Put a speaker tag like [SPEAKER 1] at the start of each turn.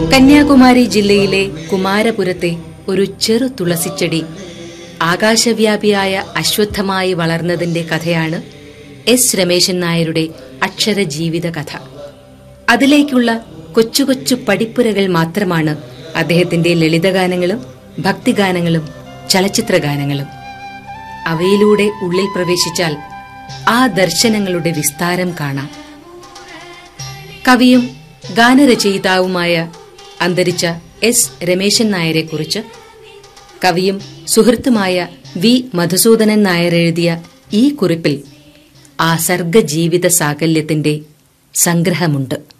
[SPEAKER 1] കന്യാകുമാരി ജില്ലയിലെ കുമാരപുരത്തെ ഒരു ചെറു തുളസിച്ചെടി ആകാശവ്യാപിയായ അശ്വത്ഥമായി വളർന്നതിന്റെ കഥയാണ് എസ് രമേശൻ നായരുടെ അക്ഷരജീവിത കഥ അതിലേക്കുള്ള കൊച്ചു കൊച്ചു പടിപ്പുരകൾ മാത്രമാണ് അദ്ദേഹത്തിന്റെ ലളിതഗാനങ്ങളും ഭക്തിഗാനങ്ങളും ചലച്ചിത്രഗാനങ്ങളും അവയിലൂടെ ഉള്ളിൽ പ്രവേശിച്ചാൽ ആ ദർശനങ്ങളുടെ വിസ്താരം കാണാം കവിയും ഗാനരചയിതാവുമായ അന്തരിച്ച എസ് രമേശൻ നായരെക്കുറിച്ച് കവിയും സുഹൃത്തുമായ വി മധുസൂദനൻ നായർ എഴുതിയ ഈ കുറിപ്പിൽ ആ സർഗജീവിത സാകല്യത്തിന്റെ സംഗ്രഹമുണ്ട്